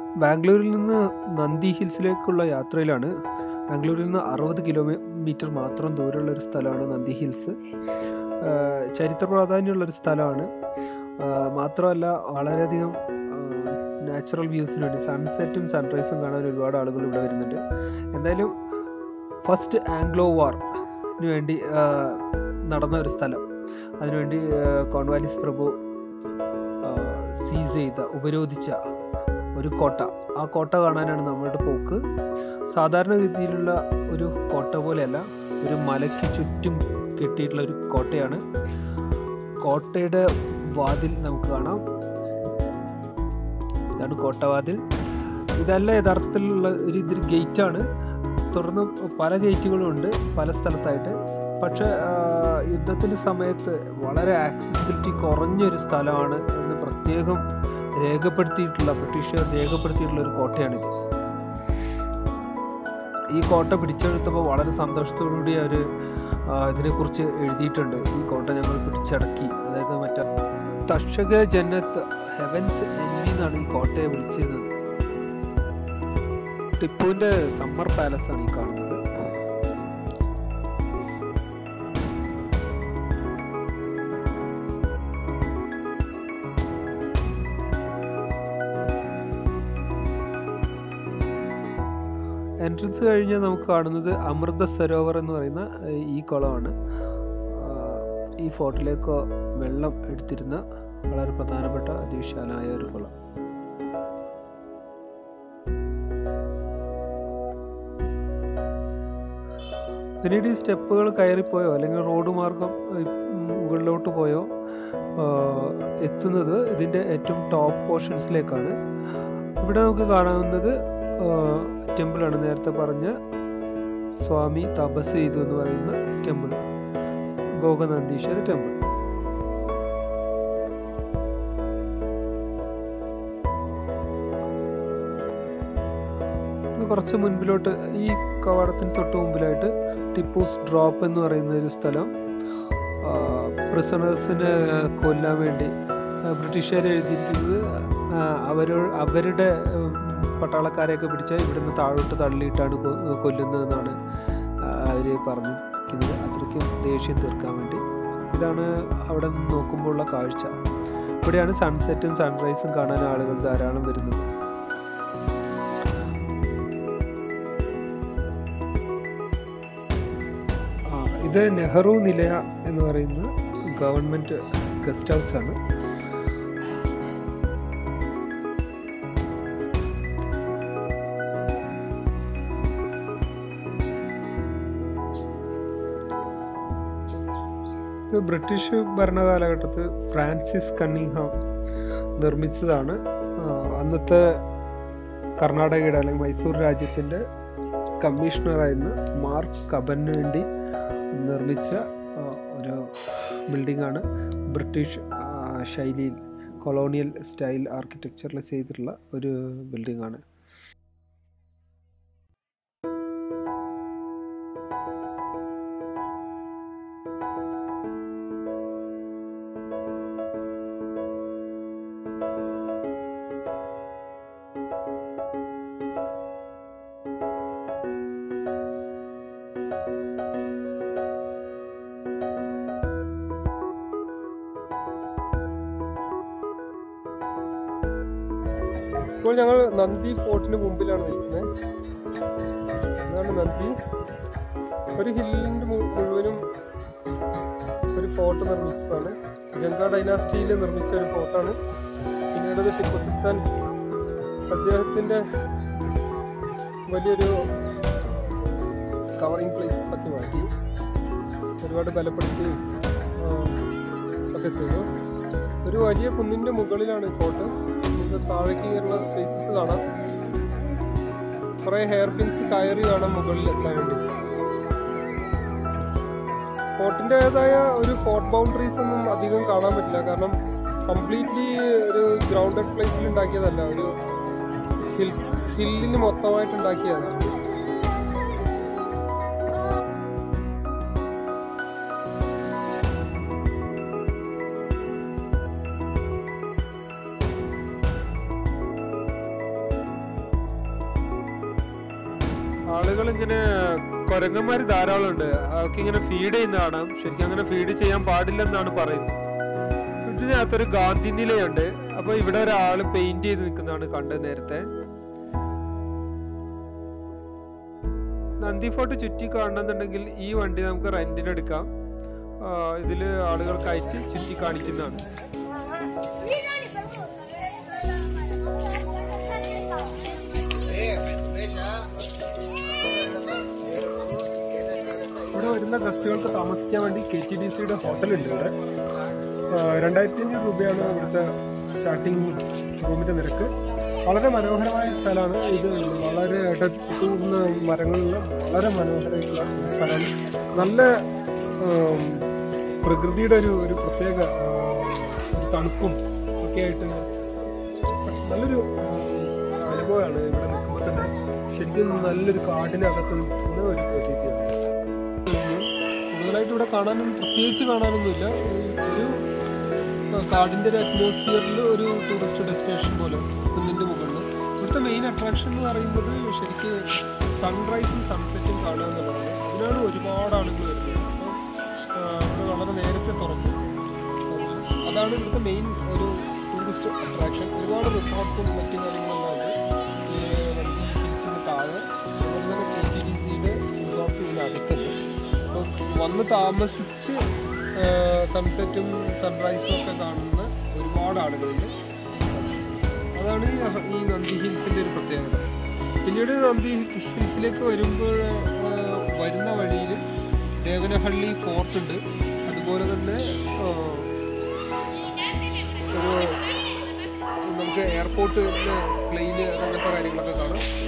ബാംഗ്ലൂരിൽ നിന്ന് നന്ദി ഹിൽസിലേക്കുള്ള യാത്രയിലാണ് ബാംഗ്ലൂരിൽ നിന്ന് അറുപത് കിലോമീറ്റർ മാത്രം ദൂരമുള്ള ഒരു സ്ഥലമാണ് നന്ദി ഹിൽസ് ആഹ് ചരിത്ര പ്രാധാന്യമുള്ളൊരു സ്ഥലമാണ് ആഹ് മാത്രമല്ല വളരെയധികം നാച്ചുറൽ വ്യൂസിന് വേണ്ടി സൺസെറ്റും സൺറൈസും കാണാൻ ഒരുപാട് ആളുകൾ ഇവിടെ വരുന്നുണ്ട് എന്തായാലും ഫസ്റ്റ് ആംഗ്ലോ വാറിന് വേണ്ടി ആഹ് നടന്ന ഒരു സ്ഥലം അതിനുവേണ്ടി ആഹ് കോൺവാലിസ് പ്രഭു സീസ് ചെയ്ത ഉപരോധിച്ച ഒരു കോട്ട ആ കോട്ട കാണാനാണ് നമ്മളുടെ പോക്ക് സാധാരണഗതിയിലുള്ള ഒരു കോട്ട പോലെയല്ല ഒരു മലയ്ക്ക് ചുറ്റും കെട്ടിയിട്ടുള്ള ഒരു കോട്ടയാണ് കോട്ടയുടെ വാതിൽ നമുക്ക് കാണാം ഇതാണ് കോട്ടവാതിൽ ഇതല്ല യഥാർത്ഥത്തിലുള്ള ഒരു ഇതൊരു ഗേറ്റാണ് തുടർന്ന് പല ഗേറ്റുകളും ഉണ്ട് പല സ്ഥലത്തായിട്ട് പക്ഷെ യുദ്ധത്തിൻ്റെ സമയത്ത് വളരെ ആക്സസിബിലിറ്റി കുറഞ്ഞൊരു സ്ഥലമാണ് എന്ന് പ്രത്യേകം രേഖപ്പെടുത്തിയിട്ടുള്ള ബ്രിട്ടീഷുകാർ രേഖപ്പെടുത്തിയിട്ടുള്ള ഒരു കോട്ടയാണിത് ഈ കോട്ട പിടിച്ചെടുത്തപ്പോൾ വളരെ സന്തോഷത്തോടുകൂടി അവർ ഇതിനെക്കുറിച്ച് എഴുതിയിട്ടുണ്ട് ഈ കോട്ട ഞങ്ങൾ പിടിച്ചടക്കി അതായത് മറ്റേ തക്ഷക ജന്നത്ത് ഹെവൻസ് എന്നി എന്നാണ് ഈ കോട്ടയെ വിളിച്ചിരുന്നത് ടിപ്പുവിൻ്റെ സമ്മർ പാലസ് ആണ് ഈ കാണുന്നത് എൻട്രൻസ് കഴിഞ്ഞ് നമുക്ക് കാണുന്നത് അമൃത സരോവർ എന്ന് പറയുന്ന ഏഹ്, ഈ കുളമാണ് ആഹ്, ഈ ഫോർട്ടിലേക്ക് വെള്ളം എടുത്തിരുന്ന വളരെ പ്രധാനപ്പെട്ട അതിവിശാലമായ ഒരു കുളം പിന്നീട് ഈ സ്റ്റെപ്പുകൾ കയറിപ്പോയോ അല്ലെങ്കിൽ റോഡ് മാർഗം ഏഹ്, മുകളിലോട്ട് പോയോ ആഹ്, എത്തുന്നത് ഇതിൻ്റെ ഏറ്റവും ടോപ്പ് പോർഷൻസിലേക്കാണ് ഇവിടെ നമുക്ക് കാണാവുന്നത് ടെമ്പിളാണ് നേരത്തെ പറഞ്ഞ സ്വാമി തപസ് ചെയ്തു എന്ന് പറയുന്ന ടെമ്പിൾ ഭോഗനന്ദീശ്വര ടെമ്പിൾ ഇത് കുറച്ച് മുൻപിലോട്ട് ഈ കവാടത്തിന് തൊട്ട് മുമ്പിലായിട്ട് ടിപ്പൂസ് ഡ്രോപ്പ് എന്ന് പറയുന്ന ഒരു സ്ഥലം പ്രിസണേഴ്സിനെ കൊല്ലാൻ വേണ്ടി ബ്രിട്ടീഷുകാർ എഴുതിയിരിക്കുന്നത് ആ, അവരോ അവരുടെ ഉം, പട്ടാളക്കാരെയൊക്കെ പിടിച്ചാൽ ഇവിടുന്ന് താഴോട്ട് തള്ളിയിട്ടാണ് കൊ- കൊല്ലുന്നതെന്നാണ് അവർ പറഞ്ഞിരിക്കുന്നത് അത്രയ്ക്കും ദേഷ്യം തീർക്കാൻ വേണ്ടി ഇതാണ് അവിടെ നിന്ന് നോക്കുമ്പോൾ ഉള്ള കാഴ്ച ഇവിടെയാണ് സൺസെറ്റും സൺറൈസും കാണാൻ ആളുകൾ ധാരാളം വരുന്നത് ആ, ഇത് നെഹ്റു നിലയ എന്ന് പറയുന്ന ഗവൺമെൻറ് ഗസ്റ്റ് ഹൗസ് ആണ് ഇത് ബ്രിട്ടീഷ് ഭരണകാലഘട്ടത്തിൽ ഫ്രാൻസിസ് കണ്ണിങ്ഹാം നിർമ്മിച്ചതാണ് ആ, അന്നത്തെ കർണാടകയുടെ അല്ലെങ്കിൽ മൈസൂർ രാജ്യത്തിൻ്റെ കമ്മീഷണറായിരുന്ന മാർക്ക് കബന് വേണ്ടി നിർമ്മിച്ച ആ, ഒരു ബിൽഡിംഗ് ആണ് ബ്രിട്ടീഷ് ആ, ശൈലിയിൽ കൊളോണിയൽ സ്റ്റൈൽ ആർക്കിടെക്ചറിൽ ചെയ്തിട്ടുള്ള ഒരു ബിൽഡിംഗ് ആണ് ഇപ്പോൾ ഞങ്ങൾ നന്ദി ഫോർട്ടിന് മുമ്പിലാണ് നിൽക്കുന്നത് ഇതാണ് നന്ദി ഒരു ഹില്ലിന്റെ മു- മുഴുവനും ഒരു ഫോർട്ട് നിർമ്മിച്ചതാണ് ഗംഗാ ഡൈനാസ്റ്റിയിൽ നിർമ്മിച്ച ഒരു ഫോർട്ടാണ് പിന്നീട് അത് ടിപ്പു സുൽത്താൻ അദ്ദേഹത്തിന്റെ വലിയൊരു കവറിങ് പ്ലേസസ് ഒക്കെ മാറ്റി ഒരുപാട് ബലപ്പെടുത്തുകയും ആ, ഒക്കെ ചെയ്തു ഒരു വലിയ കുന്നിന്റെ മുകളിലാണ് ഈ ഫോർട്ട് നമുക്ക് താഴേക്കുള്ള സ്പേസസ് കാണാം കുറെ ഹെയർ പിൻസ് കയറി കാണാം മുകളിൽ എത്താൻ വേണ്ടി ഫോർട്ടിൻ്റെതായ ഒരു ഫോർട്ട് ബൗണ്ടറീസ് ഒന്നും അധികം കാണാൻ പറ്റില്ല കാരണം കംപ്ലീറ്റ്ലി ഒരു ഗ്രൗണ്ടഡ് പ്ലേസിൽ ഉണ്ടാക്കിയതല്ല ഒരു ഹിൽസ് ഹില്ലിന് മൊത്തമായിട്ട് ഉണ്ടാക്കിയതാണ് ആളുകൾ ഇങ്ങനെ കുരങ്ങന്മാർ ധാരാളം ഉണ്ട് അവർക്ക് ഇങ്ങനെ ഫീഡ് ചെയ്യുന്ന കാണാം ശരിക്കും അങ്ങനെ ഫീഡ് ചെയ്യാൻ പാടില്ലെന്നാണ് പറയുന്നത് ഇതിനകത്തൊരു ഗാന്ധി നിലയുണ്ട് അപ്പൊ ഇവിടെ ഒരാൾ പെയിന്റ് ചെയ്ത് നിൽക്കുന്നതാണ് കണ്ടത് നേരത്തെ നന്ദി ഫോർട്ട് ചുറ്റി കാണണമെന്നുണ്ടെങ്കിൽ ഈ വണ്ടി നമുക്ക് റെന്റിന് എടുക്കാം ആ, ഇതില് ആളുകൾ കയറ്റി ചുറ്റി കാണിക്കുന്നതാണ് ഇവിടെ വരുന്ന ഗസ്റ്റുകൾക്ക് താമസിക്കാൻ വേണ്ടി കെ ടി ഡി സിയുടെ ഹോട്ടലുണ്ട് ഇവിടെ രണ്ടായിരത്തി അഞ്ഞൂറ് രൂപയാണ് ഇവിടുത്തെ സ്റ്റാർട്ടിംഗ് റൂമിന്റെ നിരക്ക് വളരെ മനോഹരമായ സ്ഥലമാണ് ഇത് വളരെ ഇടത്തൂർന്ന മരങ്ങളുള്ള വളരെ മനോഹരമായിട്ടുള്ള ഒരു സ്ഥലമാണ് നല്ല ഉം, പ്രകൃതിയുടെ ഒരു ഒരു പ്രത്യേക ഉം, ഒരു തണുപ്പും ഒക്കെ ആയിട്ട് നല്ലൊരു ഉം, അനുഭവമാണ് ഇവിടെ നിൽക്കുമ്പോൾ തന്നെ ശരിക്കും നല്ലൊരു കാടിനകത്ത് നിൽക്കുന്ന ഒരു പ്രതീതിയാണ് കൂടുതലായിട്ട് ഇവിടെ കാണാനൊന്നും പ്രത്യേകിച്ച് കാണാനൊന്നുമില്ല ഒരു ആ, കാടിന്റെ ഒരു അറ്റ്മോസ്ഫിയറിൽ ഒരു ടൂറിസ്റ്റ് ഡെസ്റ്റിനേഷൻ പോലെ കുന്നിന്റെ മുകളിൽ ഇവിടുത്തെ മെയിൻ അട്രാക്ഷൻ എന്ന് പറയുന്നത് ശരിക്ക് സൺറൈസും സൺസെറ്റും കാണുക എന്നുള്ളതാണ് അതിനാണ് ഒരുപാട് ആളുകൾ വരുന്നത് അപ്പോൾ ആ, ഇവിടെ വളരെ നേരത്തെ തുറക്കും അതാണ് ഇവിടുത്തെ മെയിൻ ഒരു ടൂറിസ്റ്റ് അട്രാക്ഷൻ ഒരുപാട് റിസോർട്ട്സും മറ്റു കാര്യങ്ങളെല്ലാം ഉണ്ട് ഈ നന്ദി ഹിൽസിന് താഴെ അതുപോലെ തന്നെ കെ ടി ഡി സിയുടെ റിസോർട്ട്സ് ഇതിന് അടുത്തുണ്ട് അപ്പം വന്ന് താമസിച്ച് സൺസെറ്റും സൺറൈസും ഒക്കെ കാണുന്ന ഒരുപാട് ആളുകളുണ്ട് അതാണ് ഈ ഈ നന്ദി ഹിൽസിൻ്റെ ഒരു പ്രത്യേകത പിന്നീട് നന്ദി ഹിൽസിലേക്ക് വരുമ്പോൾ ആ, വരുന്ന വഴിയിൽ ദേവനഹള്ളി ഫോർട്ട് ഉണ്ട് അതുപോലെ തന്നെ ആ, ഒരു നമുക്ക് എയർപോർട്ട് പ്ലെയിന് അങ്ങനത്തെ കാര്യങ്ങളൊക്കെ കാണാം